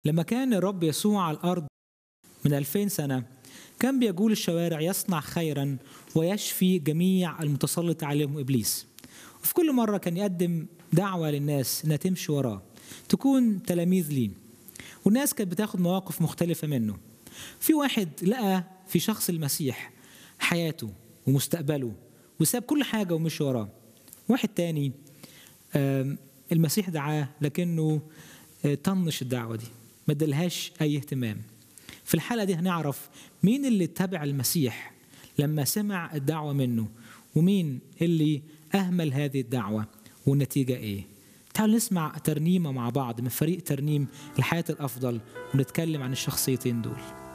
لما كان الرب يسوع على الأرض من ألفين سنة كان بيجول الشوارع يصنع خيرا ويشفي جميع المتسلط عليهم إبليس وفي كل مرة كان يقدم دعوة للناس إنها تمشي وراه تكون تلاميذ ليه والناس كانت بتاخد مواقف مختلفة منه في واحد لقى في شخص المسيح حياته ومستقبله وساب كل حاجة ومشي وراه واحد تاني المسيح دعاه لكنه طنش الدعوة دي ما ادالهاش أي اهتمام في الحلقة دي هنعرف مين اللي اتبع المسيح لما سمع الدعوة منه ومين اللي أهمل هذه الدعوة والنتيجة إيه تعالوا نسمع ترنيمة مع بعض من فريق ترنيم الحياة الأفضل ونتكلم عن الشخصيتين دول